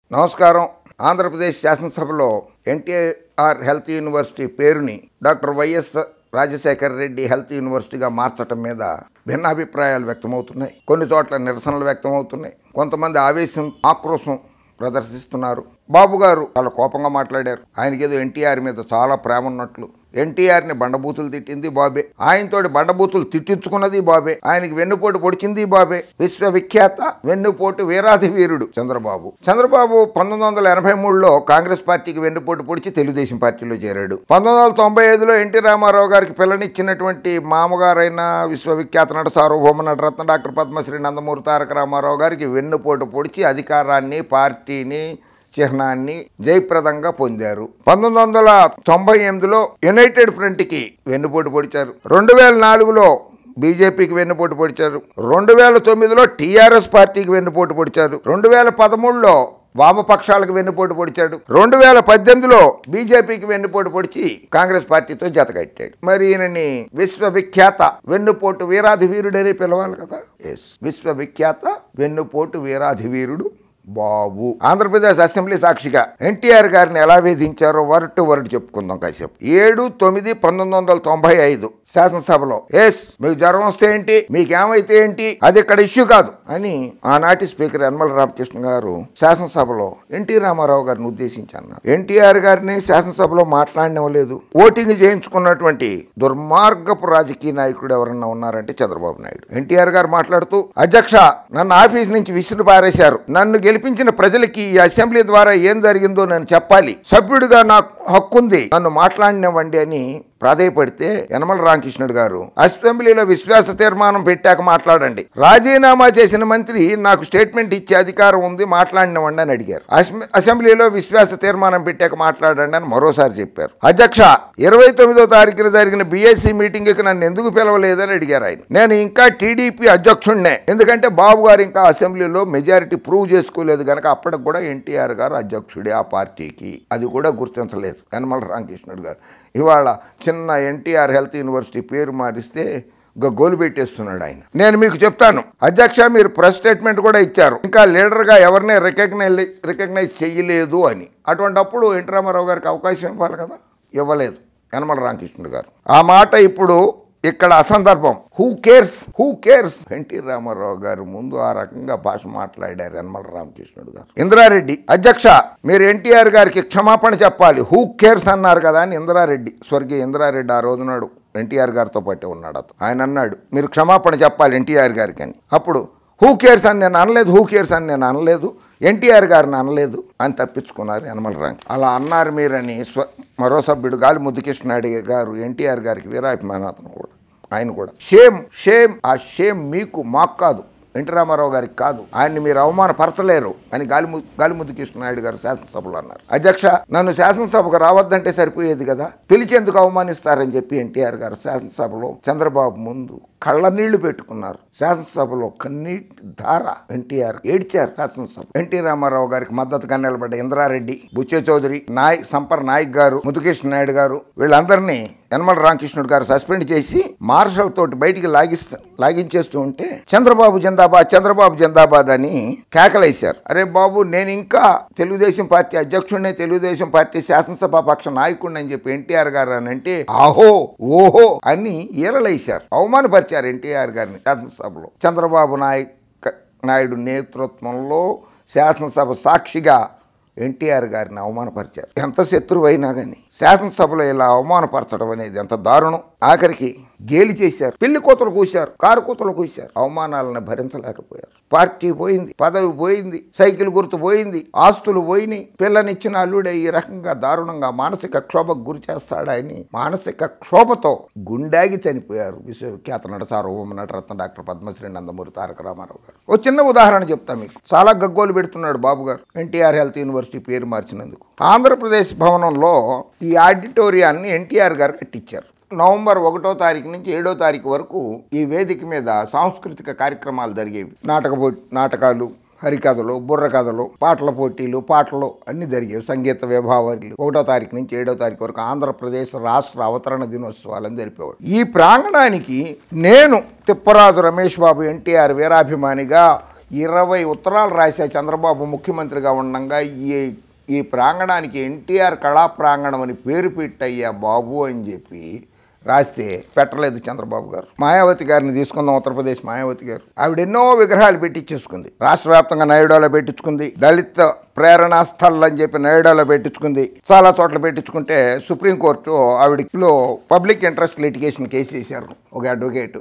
నమస్కారం ఆంధ్రప్రదేశ్ శాసనసభలో NTR health university పేరుని డాక్టర్ వైఎస్ రాజశేఖర రెడ్డి హెల్త్ యూనివర్సిటీగా మార్చడం మీద భిన్నాభిప్రాయాలు వ్యక్తమవుతున్నాయి కొన్ని చోట్ల నిరసనలు వ్యక్తమవుతున్నాయి కొంతమంది ఆవేశం ఆక్రోశం ప్రదర్శిస్తున్నారు బాబు గారు చాలా కోపంగా మాట్లాడారు ఆయనకి ఏదో ఎన్టీఆర్ మీద చాలా ప్రేమ ఉన్నట్లు ఎన్టీఆర్ని బండబూతులు తిట్టింది బాబే ఆయనతోటి బండబూతులు తిట్టించుకున్నది బాబే ఆయనకి వెన్నుపోటు పొడిచింది బాబే విశ్వవిఖ్యాత వెన్నుపోటు వీరాధి వీరుడు చంద్రబాబు చంద్రబాబు పంతొమ్మిది వందల ఎనభై మూడులో కాంగ్రెస్ పార్టీకి వెన్నుపోటు పొడిచి తెలుగుదేశం పార్టీలో చేరాడు పంతొమ్మిది వందల తొంభై ఐదులో ఎన్టీ రామారావు గారికి పిల్లనిచ్చినటువంటి మామగారైన విశ్వవిఖ్యాత నట సార్వభౌమ నటరత్న డాక్టర్ పద్మశ్రీ నందమూరి తారక రామారావు గారికి వెన్నుపోటు పొడిచి అధికారాన్ని పార్టీని చిహ్నాన్ని జయప్రదంగా పొందారు పంతొమ్మిది వందల తొంభై ఎనిమిదిలో యునైటెడ్ ఫ్రంట్కి వెన్నుపోటు పొడిచారు రెండు వేల నాలుగులో బీజేపీకి వెన్నుపోటు పొడిచారు రెండు వేల తొమ్మిదిలో టీఆర్ఎస్ పార్టీకి వెన్నుపోటు పొడిచారు రెండు వేల పదమూడులో వామపక్షాలకు వెన్నుపోటు పొడిచాడు రెండు వేల పద్దెనిమిదిలో బీజేపీకి వెన్నుపోటు పొడిచి కాంగ్రెస్ పార్టీతో జతకట్టాడు మరి ఈయనని విశ్వవిఖ్యాత వెన్నుపోటు వీరాధి వీరుడని పిలవాలి కదా ఎస్ విశ్వవిఖ్యాత వెన్నుపోటు వీరాధి వీరుడు బాబు ఆంధ్రప్రదేశ్ అసెంబ్లీ సాక్షిగా ఎన్టీఆర్ గారిని ఎలా వేధించారో వర్డ్ టు వర్డ్ చెప్పుకుందాం కాసేపు ఏడు తొమ్మిది పంతొమ్మిది వందల తొంభై ఐదు శాసనసభలో ఎస్ మీకు జ్వరం వస్తే ఏంటి మీకేమైతే ఏంటి అది ఇక్కడ ఇష్యూ కాదు అని ఆనాటి స్పీకర్ యనమల రామకృష్ణ గారు శాసనసభలో ఎన్టీ రామారావు గారిని ఉద్దేశించి అన్నారు ఎన్టీఆర్ గారిని శాసనసభలో మాట్లాడనివ్వలేదు ఓటింగ్ చేయించుకున్నటువంటి దుర్మార్గపు రాజకీయ నాయకుడు ఎవరన్నా ఉన్నారంటే చంద్రబాబు నాయుడు ఎన్టీఆర్ గారు మాట్లాడుతూ అధ్యక్ష నన్ను ఆఫీస్ నుంచి విసురు పారేశారు నన్ను గెలిపించిన ప్రజలకి ఈ అసెంబ్లీ ద్వారా ఏం జరిగిందో నేను చెప్పాలి సభ్యుడిగా నాకు హక్కుంది నన్ను మాట్లాడినవ్వండి అని ప్రాధేయపడితే యనమల రామకృష్ణుడు గారు అసెంబ్లీలో విశ్వాస తీర్మానం పెట్టాక మాట్లాడండి రాజీనామా చేసిన మంత్రి నాకు స్టేట్మెంట్ ఇచ్చే అధికారం ఉంది మాట్లాడినవ్వండి అని అడిగారు అసెం- అసెంబ్లీలో విశ్వాస తీర్మానం పెట్టాక మాట్లాడండి అని మరోసారి చెప్పారు అధ్యక్ష ఇరవై తొమ్మిదో తారీఖున జరిగిన బీఎస్సీ మీటింగ్కి నన్ను ఎందుకు పిలవలేదని అడిగారు ఆయన నేను ఇంకా టీడీపీ అధ్యక్షుడినే ఎందుకంటే బాబు గారు ఇంకా అసెంబ్లీలో మెజారిటీ ప్రూవ్ చేసుకోలేదు కనుక అప్పటికి కూడా ఎన్టీఆర్ గారు అధ్యక్షుడే ఆ పార్టీకి అది కూడా గుర్తించలేదు యనమల రామకృష్ణుడు గారు ఇవాళ చిన్న ఎన్టీఆర్ హెల్త్ యూనివర్సిటీ పేరు మారిస్తే గోలు పెట్టేస్తున్నాడు ఆయన నేను మీకు చెప్తాను అధ్యక్ష మీరు ప్రెస్ స్టేట్మెంట్ కూడా ఇచ్చారు ఇంకా లీడర్గా ఎవరిని రికగ్నైజ్ రికగ్నైజ్ చెయ్యలేదు అని అటువంటప్పుడు ఎన్టీ రామారావు గారికి అవకాశం ఇవ్వాలి కదా ఇవ్వలేదు యనమల రామకృష్ణుడు గారు ఆ మాట ఇప్పుడు ఇక్కడ అసందర్భం who cares who cares NT Ramarao గారు ముందు ఆ రకంగా భాష మాట్లాడారు యనమల రామకృష్ణుడు గారు ఇంద్రారెడ్డి అధ్యక్ష మీరు ఎన్టీఆర్ గారికి క్షమాపణ చెప్పాలి హూ కేర్స్ అన్నారు కదా అని ఇంద్రారెడ్డి స్వర్గీయ ఇంద్రారెడ్డి ఆ రోజునాడు ఎన్టీఆర్ గారితో పాటే ఉన్నాడు అతను ఆయన అన్నాడు మీరు క్షమాపణ చెప్పాలి ఎన్టీఆర్ గారికి అని అప్పుడు హూ కేర్స్ అని నేను అనలేదు హూ కేర్స్ అని నేను అనలేదు ఎన్టీఆర్ గారిని అనలేదు అని తప్పించుకున్నారు యనమల రాంగ్ అలా అన్నారు మీరని స్వ మరో సభ్యుడు గాలి ముద్దుకృష్ణాడి గారు ఎన్టీఆర్ గారికి వీరాభిమాన అతను కూడా ఆయన కూడా షేమ్ షేమ్ ఆ షేమ్ మీకు మాకు కాదు ఎన్టీ రామారావు గారికి కాదు ఆయన్ని మీరు అవమానపరచలేరు అని గాలిము గాలిముద్దు కృష్ణనాయుడు గారు శాసనసభలో అన్నారు అధ్యక్ష నన్ను శాసనసభకు రావద్దంటే సరిపోయేది కదా పిలిచేందుకు అవమానిస్తారని చెప్పి ఎన్టీఆర్ గారు శాసనసభలో చంద్రబాబు ముందు కళ్ళ నీళ్లు పెట్టుకున్నారు శాసనసభలో కన్నీటి ధార ఎన్టీఆర్ ఏడ్చారు శాసనసభ ఎన్టీ రామారావు గారికి మద్దతుగా నిలబడ్డ ఇంద్రారెడ్డి బుచ్చే చౌదరి నాయక్ సంపర్ నాయక్ గారు ముదుకృష్ణ నాయుడు గారు వీళ్ళందరినీ యనమల రామకృష్ణుడు గారు సస్పెండ్ చేసి మార్షల్ తోటి బయటికి లాగిస్తా లాగించేస్తూ ఉంటే చంద్రబాబు జిందాబాద్ చంద్రబాబు జిందాబాద్ అని కేకలేశారు అరే బాబు నేను ఇంకా తెలుగుదేశం పార్టీ అధ్యక్షుడిని తెలుగుదేశం పార్టీ శాసనసభ పక్ష నాయకుడిని అని చెప్పి ఎన్టీఆర్ గారు అని అంటే ఆహో ఓహో అని ఈలలేశారు అవమానపరిచారు ఎన్టీఆర్ గారిని శాసనసభలో చంద్రబాబు నాయక్ నాయుడు నేతృత్వంలో శాసనసభ సాక్షిగా ఎన్టీఆర్ గారిని అవమానపరిచారు ఎంత శత్రువైనా కానీ శాసనసభలో ఇలా అవమానపరచడం అనేది ఎంత దారుణం ఆఖరికి గేలి చేశారు పెళ్లి కూతురు కూశారు కారు కూతురు కూశారు అవమానాలను భరించలేకపోయారు పార్టీ పోయింది పదవి పోయింది సైకిల్ గుర్తు పోయింది ఆస్తులు పోయినాయి పిల్లనిచ్చిన అల్లుడే ఈ రకంగా దారుణంగా మానసిక క్షోభకు గురి చేస్తాడని మానసిక క్షోభతో గుండాగి చనిపోయారు విశ్వవిఖ్యాత నట సార్వభౌమ నటరత్న డాక్టర్ పద్మశ్రీ నందమూరి తారక రామారావు గారు ఓ చిన్న ఉదాహరణ చెప్తా మీకు చాలా గగ్గోలు పెడుతున్నాడు బాబు గారు ఎన్టీఆర్ హెల్త్ యూనివర్సిటీ పేరు మార్చినందుకు ఆంధ్రప్రదేశ్ భవనంలో ఈ ఆడిటోరియాన్ని ఎన్టీఆర్ గారు కట్టించారు నవంబర్ ఒకటో తారీఖు నుంచి ఏడో తారీఖు వరకు ఈ వేదిక మీద సాంస్కృతిక కార్యక్రమాలు జరిగేవి నాటక పో- నాటకాలు హరికథలు బుర్ర కథలు పాటల పోటీలు పాటలు అన్ని జరిగేవి సంగీత విభావాలు ఒకటో తారీఖు నుంచి ఏడో తారీఖు వరకు ఆంధ్రప్రదేశ్ రాష్ట్ర అవతరణ దినోత్సవాలను జరిపేవాడు ఈ ప్రాంగణానికి నేను తిప్పరాజు రమేష్ బాబు ఎన్టీఆర్ వీరాభిమానిగా ఇరవై ఉత్తరాలు రాశా చంద్రబాబు ముఖ్యమంత్రిగా ఉండగా ఈ ఈ ప్రాంగణానికి ఎన్టీఆర్ కళా ప్రాంగణం అని పేరు పెట్టయ్యా బాబు అని చెప్పి రాస్తే పెట్టలేదు చంద్రబాబు గారు మాయావతి గారిని తీసుకుందాం ఉత్తరప్రదేశ్ మాయావతి గారు ఆవిడ ఎన్నో విగ్రహాలు పెట్టించేసుకుంది రాష్ట్ర వ్యాప్తంగా నైడాలో పెట్టించుకుంది దళిత ప్రేరణా స్థల్ అని చెప్పి నైడాలో పెట్టించుకుంది చాలా చోట్ల పెట్టించుకుంటే సుప్రీంకోర్టు ఆవిడలో పబ్లిక్ ఇంట్రెస్ట్ లిటిగేషన్ కేసు వేశారు ఒక అడ్వకేటు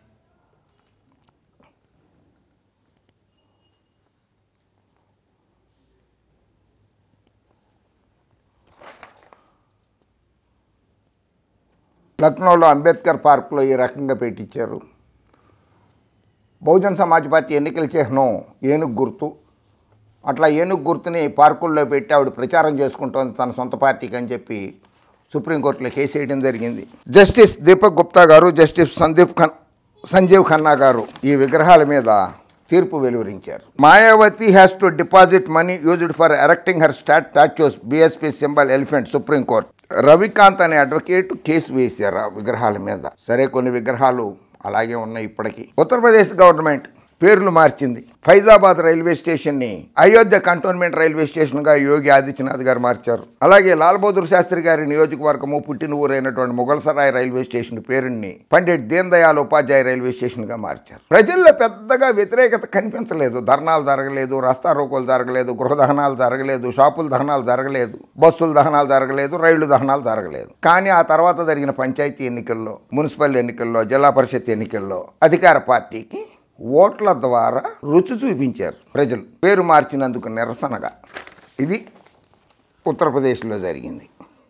లక్నోలో అంబేద్కర్ పార్క్లో ఈ రకంగా పెట్టించారు బహుజన్ సమాజ్ పార్టీ ఎన్నికల చిహ్నం ఏనుగు గుర్తు అట్లా ఏనుగు గుర్తుని పార్కుల్లో పెట్టి ఆవిడ ప్రచారం చేసుకుంటోంది తన సొంత పార్టీకి అని చెప్పి సుప్రీంకోర్టులో కేసు వేయడం జరిగింది జస్టిస్ దీపక్ గుప్తా గారు జస్టిస్ సందీప్ ఖన్ సంజీవ్ ఖన్నా గారు ఈ విగ్రహాల మీద తీర్పు వెలువరించారు Mayawati has to deposit money used for erecting her stat statues BSP symbol elephant supreme court Ravikant అనే అడ్వకేట్ కేసు వేశారు ఆ విగ్రహాల మీద సరే కొన్ని విగ్రహాలు అలాగే ఉన్నాయి ఇప్పటికీ ఉత్తరప్రదేశ్ గవర్నమెంట్ పేర్లు మార్చింది ఫైజాబాద్ రైల్వే స్టేషన్ని అయోధ్య కంటోన్మెంట్ రైల్వే స్టేషన్గా యోగి ఆదిత్యనాథ్ గారు మార్చారు అలాగే లాల్ బహదూర్ శాస్త్రి గారి నియోజకవర్గము పుట్టిన ఊరైనటువంటి ముగల్సరాయ్ రైల్వే స్టేషన్ పేరుని పండిట్ దీన్ దయాల్ ఉపాధ్యాయ రైల్వే స్టేషన్గా మార్చారు ప్రజల్లో పెద్దగా వ్యతిరేకత కనిపించలేదు ధర్నాలు జరగలేదు రస్తా రోకోలు జరగలేదు గృహ దహనాలు జరగలేదు షాపుల దహనాలు జరగలేదు బస్సుల దహనాలు జరగలేదు రైళ్లు దహనాలు జరగలేదు కానీ ఆ తర్వాత జరిగిన పంచాయతీ ఎన్నికల్లో మున్సిపల్ ఎన్నికల్లో జిల్లా పరిషత్ ఎన్నికల్లో అధికార పార్టీకి ఓట్ల ద్వారా రుచి చూపించారు ప్రజలు పేరు మార్చినందుకు నిరసనగా ఇది ఉత్తరప్రదేశ్లో జరిగింది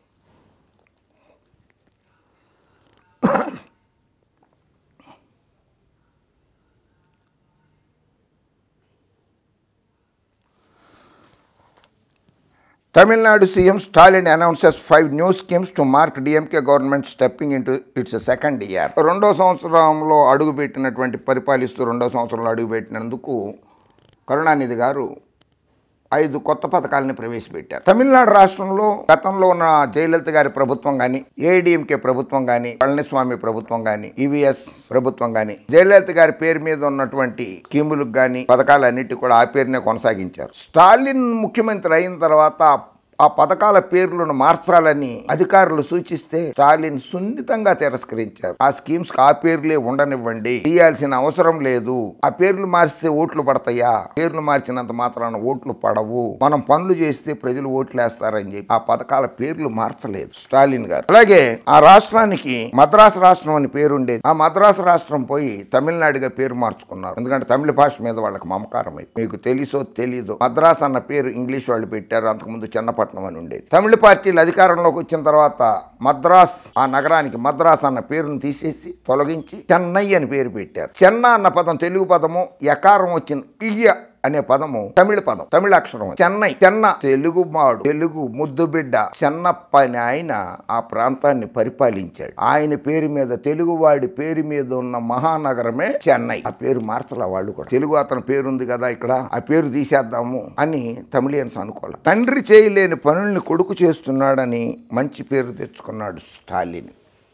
Tamil Nadu CM Stalin announces five new schemes to mark DMK government stepping into its second year రెండో సంవత్సరంలో అడుగుపెట్టినటువంటి పరిపాలిస్తూ రెండో సంవత్సరంలో అడుగుపెట్టినందుకు కరుణానిధి గారు ఐదు కొత్త పథకాలని ప్రవేశపెట్టారు తమిళనాడు రాష్ట్రంలో గతంలో ఉన్న జయలలిత గారి ప్రభుత్వం కానీ ఏఐడిఎంకే ప్రభుత్వం కానీ పళనిస్వామి ప్రభుత్వం కానీ ఈవీఎస్ ప్రభుత్వం కానీ జయలలిత గారి పేరు మీద ఉన్నటువంటి స్కీములకు కానీ పథకాలన్నిటి కూడా ఆ పేరునే కొనసాగించారు స్టాలిన్ ముఖ్యమంత్రి అయిన తర్వాత ఆ పథకాల పేర్లను మార్చాలని అధికారులు సూచిస్తే స్టాలిన్ సున్నితంగా తిరస్కరించారు ఆ స్కీమ్స్ ఆ పేర్లే ఉండనివ్వండి తీయాల్సిన అవసరం లేదు ఆ పేర్లు మార్చితే ఓట్లు పడతాయా పేర్లు మార్చినంత మాత్రాన ఓట్లు పడవు మనం పనులు చేస్తే ప్రజలు ఓట్లు వేస్తారని చెప్పి ఆ పథకాల పేర్లు మార్చలేదు స్టాలిన్ గారు అలాగే ఆ రాష్ట్రానికి మద్రాసు రాష్ట్రం అని పేరు ఉండేది ఆ మద్రాసు రాష్ట్రం పోయి తమిళనాడుగా పేరు మార్చుకున్నారు ఎందుకంటే తమిళ భాష మీద వాళ్ళకి మమకారం అయిపోయింది. మీకు తెలుసో తెలీదో మద్రాస్ అన్న పేరు ఇంగ్లీష్ వాళ్ళు పెట్టారు అంతకుముందు చిన్నపట్నం అని ఉండేది తమిళ పార్టీలు అధికారంలోకి వచ్చిన తర్వాత మద్రాస్ ఆ నగరానికి మద్రాస్ అన్న పేరును తీసేసి తొలగించి చెన్నై అని పేరు పెట్టారు చెన్న అన్న పదం తెలుగు పదము ఎకారం వచ్చిన ఇయ్య అనే పదము తమిళ పదం తమిళ అక్షరం చెన్నై చెన్న తెలుగు మాడు తెలుగు ముద్దు బిడ్డ చెన్నప్ప అని ఆయన ఆ ప్రాంతాన్ని పరిపాలించాడు ఆయన పేరు మీద తెలుగువాడి పేరు మీద ఉన్న మహానగరమే చెన్నై ఆ పేరు మార్చలా వాళ్ళు కూడా తెలుగు అతని పేరు ఉంది కదా ఇక్కడ ఆ పేరు తీసేద్దాము అని తమిళియన్స్ అనుకోవాలి తండ్రి చేయలేని పనుల్ని కొడుకు చేస్తున్నాడని మంచి పేరు తెచ్చుకున్నాడు స్టాలిన్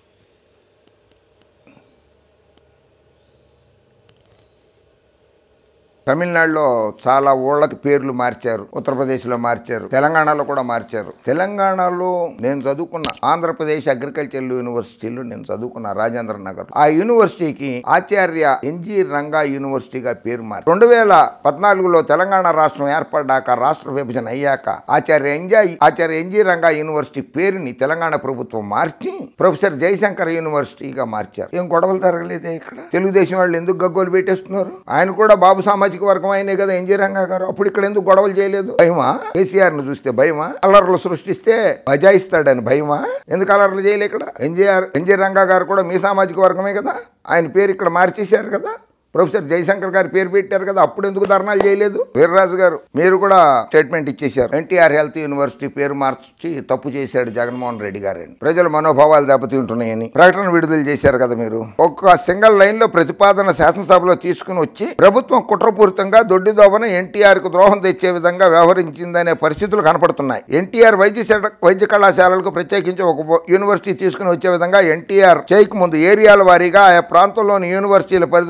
తమిళనాడులో చాలా ఊళ్ళకి పేర్లు మార్చారు ఉత్తరప్రదేశ్లో మార్చారు తెలంగాణలో కూడా మార్చారు తెలంగాణలో నేను చదువుకున్న ఆంధ్రప్రదేశ్ అగ్రికల్చర్ యూనివర్సిటీలో నేను చదువుకున్న రాజేంద్ర నగర్ ఆ యూనివర్సిటీకి ఆచార్య ఎన్జి రంగా యూనివర్సిటీగా పేరు మారి రెండు వేల పద్నాలుగులో తెలంగాణ రాష్ట్రం ఏర్పడ్డాక రాష్ట్ర విభజన అయ్యాక ఆచార్య ఎంజా ఆచార్య ఎన్జి రంగా యూనివర్సిటీ పేరుని తెలంగాణ ప్రభుత్వం మార్చి ప్రొఫెసర్ జయశంకర్ యూనివర్సిటీగా మార్చారు ఏం గొడవలు జరగలేదే ఇక్కడ తెలుగుదేశం వాళ్ళు ఎందుకు గగ్గోలు పెట్టేస్తున్నారు ఆయన కూడా బాబు సామాజిక వర్గం అయినే కదా ఎన్జీ రంగా గారు అప్పుడు ఇక్కడ ఎందుకు గొడవలు చేయలేదు భయమా కేసీఆర్ ను చూస్తే భయమా అల్లర్లు సృష్టిస్తే బజాయిస్తాడని భయమా ఎందుకు అల్లర్లు చేయలే ఇక్కడ ఎన్జీఆర్ ఎన్జీ రంగా గారు కూడా మీ సామాజిక వర్గమే కదా ఆయన పేరు ఇక్కడ మార్చేశారు కదా ప్రొఫెసర్ జయశంకర్ గారి పేరు పెట్టారు కదా అప్పుడు ఎందుకు ధర్నాలు చేయలేదు వీర్రాజు గారు మీరు కూడా స్టేట్మెంట్ ఇచ్చేశారు ఎన్టీఆర్ హెల్త్ యూనివర్సిటీ పేరు మార్చి తప్పు చేశాడు జగన్మోహన్ రెడ్డి గారని ప్రజల మనోభావాలు దెబ్బతింటున్నాయని ప్రకటన విడుదల చేశారు కదా మీరు ఒక్క సింగిల్ లైన్ లో ప్రతిపాదన శాసనసభలో తీసుకుని వచ్చి ప్రభుత్వం కుట్రపూరితంగా దొడ్డిదోవన ఎన్టీఆర్ కు ద్రోహం తెచ్చే విధంగా వ్యవహరించిందనే పరిస్థితులు కనపడుతున్నాయి ఎన్టీఆర్ వైద్య శాఖ- వైద్య కళాశాలలకు ప్రత్యేకించి ఒక యూనివర్సిటీ తీసుకుని వచ్చే విధంగా ఎన్టీఆర్ చేయక ముందు ఏరియాల వారీగా ఆయా ప్రాంతంలోని యూనివర్సిటీల పరిధిలో ఉన్న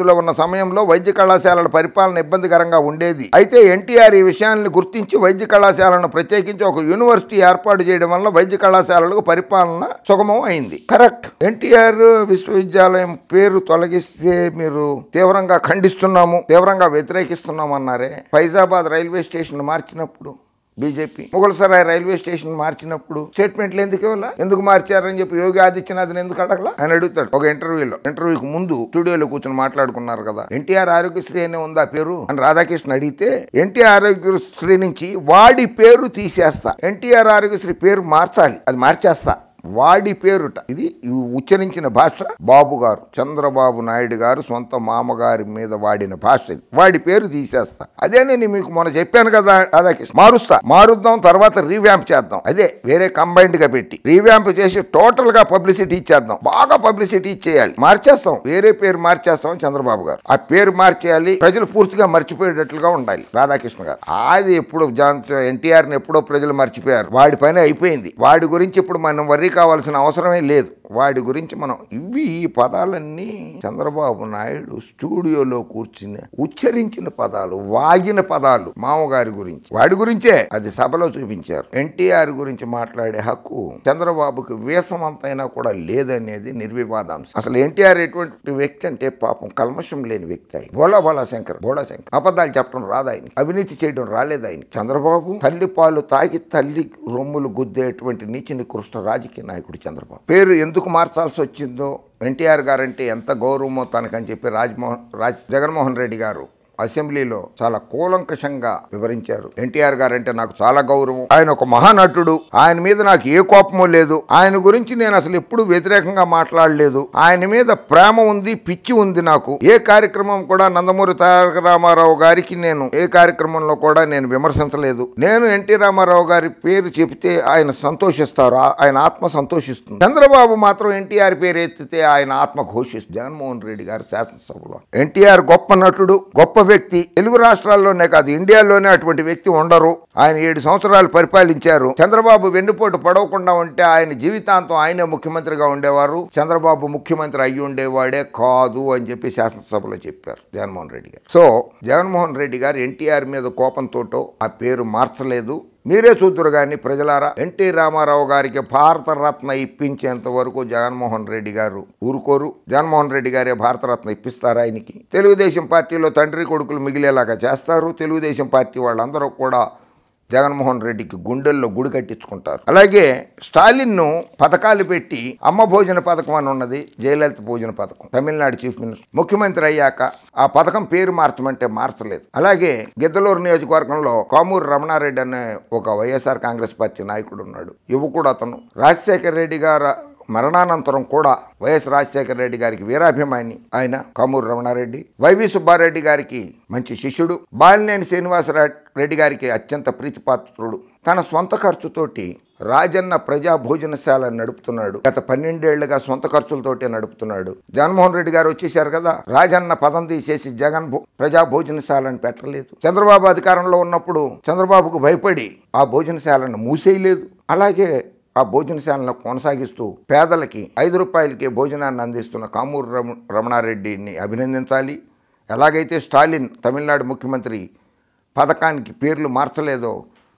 సమయంలో వైద్య కళాశాలల పరిపాలన ఇబ్బందికరంగా ఉండేది అయితే ఎన్టీఆర్ ఈ విషయాన్ని గుర్తించి వైద్య కళాశాలను ప్రత్యేకించి ఒక యూనివర్సిటీ ఏర్పాటు చేయడం వల్ల వైద్య కళాశాలలకు పరిపాలన సుగమం అయింది కరెక్ట్ ఎన్టీఆర్ విశ్వవిద్యాలయం పేరు తొలగిస్తే మీరు తీవ్రంగా ఖండిస్తున్నాము తీవ్రంగా వ్యతిరేకిస్తున్నాము అన్నారే ఫైజాబాద్ రైల్వే స్టేషన్ మార్చినప్పుడు బీజేపీ ముగల్సరాయ్ రైల్వే స్టేషన్ మార్చినప్పుడు స్టేట్మెంట్లు ఎందుకు ఇవ్వాలా ఎందుకు మార్చారని చెప్పి యోగి ఆదిత్యనాథ్ని ఎందుకు అడగలా అని అడుగుతాడు ఒక ఇంటర్వ్యూలో ఇంటర్వ్యూకి ముందు స్టూడియోలో కూర్చొని మాట్లాడుకున్నారు కదా ఎన్టీఆర్ ఆరోగ్యశ్రీ అనే ఉందా పేరు అని రాధాకృష్ణ అడిగితే ఎన్టీఆర్ ఆరోగ్యశ్రీ నుంచి వాడి పేరు తీసేస్తా ఎన్టీఆర్ ఆరోగ్యశ్రీ పేరు మార్చాలి అది మార్చేస్తా వాడి పేరుట ఇది ఈ ఉచ్చరించిన భాష బాబు గారు చంద్రబాబు నాయుడు గారు సొంత మామగారి మీద వాడిన భాష ఇది వాడి పేరు తీసేస్తా అదే నేను మీకు మొన్న చెప్పాను కదా రాధాకృష్ణ మారుస్తా మారుద్దాం తర్వాత రీవ్యాంప్ చేద్దాం అదే వేరే కంబైన్డ్ గా పెట్టి రీవ్యాంప్ చేసి టోటల్ గా పబ్లిసిటీ ఇచ్చేద్దాం బాగా పబ్లిసిటీ ఇచ్చేయాలి మార్చేస్తాం వేరే పేరు మార్చేస్తాం చంద్రబాబు గారు ఆ పేరు మార్చేయాలి ప్రజలు పూర్తిగా మర్చిపోయేటట్లుగా ఉండాలి రాధాకృష్ణ గారు అది ఎప్పుడు జాన్ ఎన్టీఆర్ని ఎప్పుడో ప్రజలు మర్చిపోయారు వాడి పని అయిపోయింది వాడి గురించి ఇప్పుడు మనం వర్రీ కావాల్సిన అవసరమే లేదు వాడి గురించి మనం ఇవి ఈ పదాలన్నీ చంద్రబాబు నాయుడు స్టూడియోలో కూర్చుని ఉచ్చరించిన పదాలు వాగిన పదాలు మామగారి గురించి వాడి గురించే అది సభలో చూపించారు ఎన్టీఆర్ గురించి మాట్లాడే హక్కు చంద్రబాబుకి వీసమంతైనా కూడా లేదనేది నిర్వివాదాంశం అసలు ఎన్టీఆర్ ఎటువంటి వ్యక్తి అంటే పాపం కల్మషం లేని వ్యక్తి ఆయన బోలా బోలా శంకర్ బోలా శంకర్ అబద్ధాలు చెప్పడం రాదు ఆయన అవినీతి చేయడం రాలేదు ఆయన చంద్రబాబు తల్లి పాలు తాగి తల్లి రొమ్ములు గుద్దేటువంటి నీచి నికృష్ణ రాజకీయ నాయకుడు చంద్రబాబు పేరు ఎందుకు మార్చాల్సి వచ్చిందో ఎన్టీఆర్ గారంటే ఎంత గౌరవమో తనకని చెప్పి రాజ్మోహన్ రాజ్ జగన్మోహన్ రెడ్డి గారు అసెంబ్లీలో చాలా కూలంకషంగా వివరించారు ఎన్టీఆర్ గారంటే నాకు చాలా గౌరవం ఆయన ఒక మహానటుడు ఆయన మీద నాకు ఏ కోపమూ లేదు ఆయన గురించి నేను అసలు ఎప్పుడు వ్యతిరేకంగా మాట్లాడలేదు ఆయన మీద ప్రేమ ఉంది పిచ్చి ఉంది నాకు ఏ కార్యక్రమం కూడా నందమూరి తారక రామారావు గారికి నేను ఏ కార్యక్రమంలో కూడా నేను విమర్శించలేదు నేను ఎన్టీ రామారావు గారి పేరు చెబితే ఆయన సంతోషిస్తారు ఆ- ఆయన ఆత్మ సంతోషిస్తుంది చంద్రబాబు మాత్రం ఎన్టీఆర్ పేరు ఎత్తితే ఆయన ఆత్మ ఘోషిస్తుంది జగన్మోహన్ రెడ్డి గారు శాసనసభలో ఎన్టీఆర్ గొప్ప నటుడు గొప్ప వ్యక్తి తెలుగు రాష్ట్రాల్లోనే కాదు ఇండియాలోనే అటువంటి వ్యక్తి ఉండరు ఆయన ఏడు సంవత్సరాలు పరిపాలించారు చంద్రబాబు వెన్నుపోటు పడవకుండా ఉంటే ఆయన జీవితాంతం ఆయనే ముఖ్యమంత్రిగా ఉండేవారు చంద్రబాబు ముఖ్యమంత్రి అయ్యి ఉండేవాడే కాదు అని చెప్పి శాసనసభలో చెప్పారు జగన్మోహన్ రెడ్డి గారు సో జగన్మోహన్ రెడ్డి గారు ఎన్టీఆర్ మీద కోపంతోటో ఆ పేరు మార్చలేదు మీరే చూద్దరు కానీ ప్రజలారా ఎన్టీ రామారావు గారికి భారతరత్న ఇప్పించేంత వరకు జగన్మోహన్ రెడ్డి గారు ఊరుకోరు జగన్మోహన్ రెడ్డి గారే భారతరత్న ఇప్పిస్తారు ఆయనకి తెలుగుదేశం పార్టీలో తండ్రి కొడుకులు మిగిలేలాగా చేస్తారు తెలుగుదేశం పార్టీ వాళ్ళందరూ కూడా జగన్మోహన్ రెడ్డికి గుండెల్లో గుడి కట్టించుకుంటారు అలాగే స్టాలిన్ను పథకాలు పెట్టి అమ్మ భోజన పథకం అని ఉన్నది జయలలిత భోజన పథకం తమిళనాడు చీఫ్ మినిస్టర్ ముఖ్యమంత్రి అయ్యాక ఆ పథకం పేరు మార్చమంటే మార్చలేదు అలాగే గిద్దలూరు నియోజకవర్గంలో కామూరు రమణారెడ్డి అనే ఒక వైఎస్ఆర్ కాంగ్రెస్ పార్టీ నాయకుడు ఉన్నాడు యువకుడు అతను రాజశేఖర రెడ్డి గారు మరణానంతరం కూడా వైఎస్ రాజశేఖర రెడ్డి గారికి వీరాభిమాని ఆయన కామూరు రమణారెడ్డి వైవి సుబ్బారెడ్డి గారికి మంచి శిష్యుడు బాలినేని శ్రీనివాసరెడ్డి రెడ్డి గారికి అత్యంత ప్రీతిపాత్రుడు తన సొంత ఖర్చుతోటి రాజన్న ప్రజా భోజనశాల నడుపుతున్నాడు గత పన్నెండేళ్లుగా సొంత ఖర్చులతోటే నడుపుతున్నాడు జగన్మోహన్ రెడ్డి గారు వచ్చేసారు కదా రాజన్న పదం తీసేసి జగన్ భో- ప్రజా భోజనశాలను పెట్టలేదు చంద్రబాబు అధికారంలో ఉన్నప్పుడు చంద్రబాబుకు భయపడి ఆ భోజనశాలను మూసేయలేదు అలాగే ఆ భోజనశాలను కొనసాగిస్తూ పేదలకి ఐదు రూపాయలకే భోజనాన్ని అందిస్తున్న కామూరు రమ రమణారెడ్డిని అభినందించాలి ఎలాగైతే స్టాలిన్ తమిళనాడు ముఖ్యమంత్రి పథకానికి పేర్లు మార్చలేదో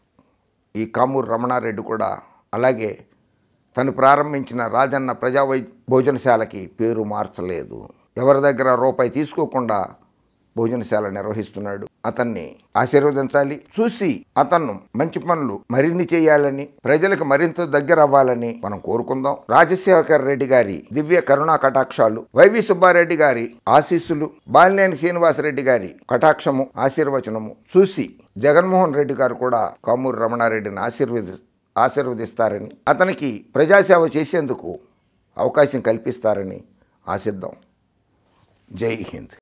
ఈ కామూరు రమణారెడ్డి కూడా అలాగే తను ప్రారంభించిన రాజన్న ప్రజా వై భోజనశాలకి పేరు మార్చలేదు ఎవరి దగ్గర రూపాయి తీసుకోకుండా భోజనశాల నిర్వహిస్తున్నాడు అతన్ని ఆశీర్వదించాలి చూసి అతను మంచి పనులు మరిన్ని చేయాలని ప్రజలకు మరింత దగ్గర అవ్వాలని మనం కోరుకుందాం రాజశేఖర్ రెడ్డి గారి దివ్య కరుణా కటాక్షాలు వైవి సుబ్బారెడ్డి గారి ఆశీస్సులు బాలినేని శ్రీనివాసరెడ్డి గారి కటాక్షము ఆశీర్వచనము చూసి జగన్మోహన్ రెడ్డి గారు కూడా కామూరు రమణారెడ్డిని ఆశీర్వది ఆశీర్వదిస్తారని అతనికి ప్రజాసేవ చేసేందుకు అవకాశం కల్పిస్తారని ఆశిద్దాం జై హింద్